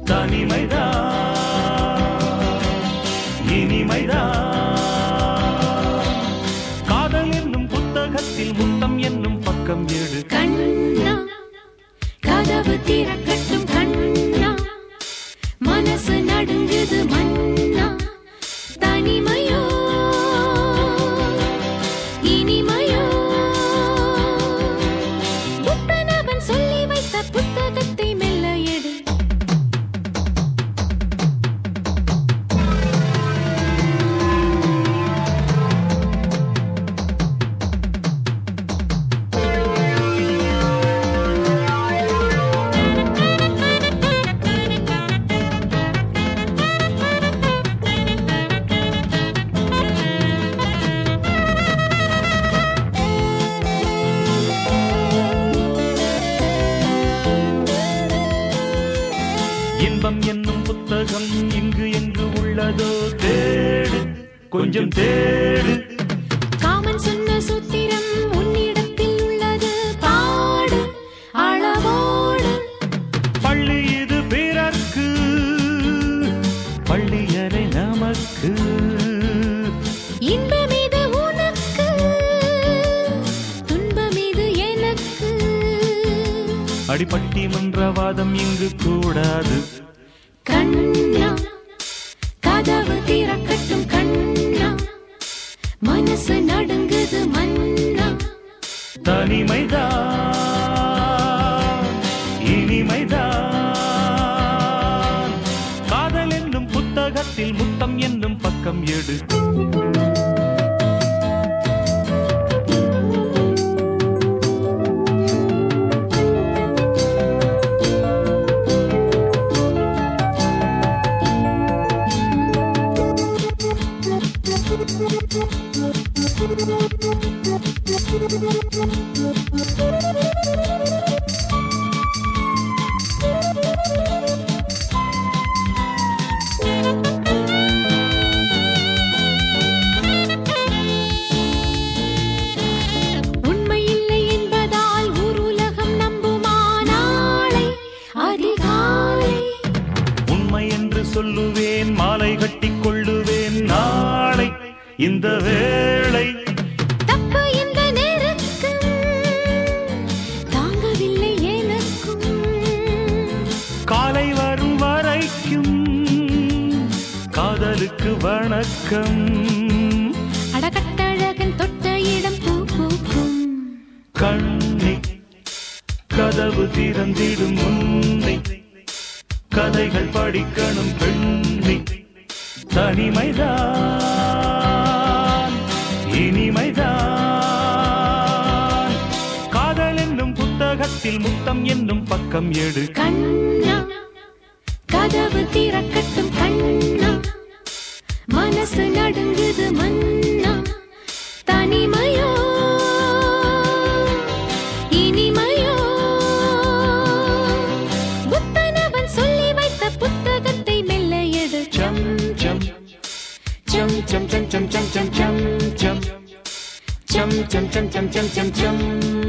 தனிமைதான் இனிமைதான் காதல் என்னும் புத்தகத்தில் முத்தம் என்னும் பக்கம் எடு கண்ணா கதவு திறக்கட்டும் கண்ணா மனசு நடுங்குது மண்ணா தனிமையோ இனிமையோ புத்தனவன் சொல்லி வைத்த புத்தகத்தை மெல்ல எடு இன்பம் என்னும் புத்தகம் இங்கு எங்கு உள்ளதோ தேடு கொஞ்சம் தேடு காமன் சொன்ன சூத்திரம் உன்னிடத்தில் உள்ளது பாடு அளவோடு பள்ளி இது பிறர்க்கு பள்ளியறை நமக்கு இன்பமீது உனக்கு துன்பமீது எனக்கு அடிப்பட்டி மன்றவாதம் இங்கு கூடாது கண்ணா கதவு திறக்கட்டும் கண்ணா மனசு நடுங்குது மன்னா தனிமைதான் இனிமைதான் காதல் என்னும் புத்தகத்தில் முத்தம் என்னும் பக்கம் எடு உண்மை இல்லை என்பதால் ஊர் உலகம் நம்புமா நாளை அதிகாலை உண்மை என்று சொல்லுவேன் மாலை கட்டிக் கொள்ளுவேன் நாளை இந்த வேளை தப்பு இந்த நேரத்தில் தாங்கவில்லை எனக்கும் காலை வரும் வரைக்கும் காதலுக்கு வணக்கம் அடகட்டழகன் தொட்ட இடம் பூ பூக்கும் கண்ணி கதவு திறந்திடும் முன்னை கதைகள் படிக்கணும் பெண்ணி தனிமைதான் இனிமைதான் காதல் என்னும் புத்தகத்தில் முத்தம் என்னும் பக்கம் எடு கண்ணா கதவு திறக்கட்டும் கண்ணா மனசு நடுங்குது மன்னா தனிமையோ இனிமையோ புத்தனவன் சொல்லி வைத்த புத்தகத்தை மெல்ல எடு சம் சம் சம் சம் சம் சம் சம் சம் சம் சம் சம் சம் சம் சம் சம் சம்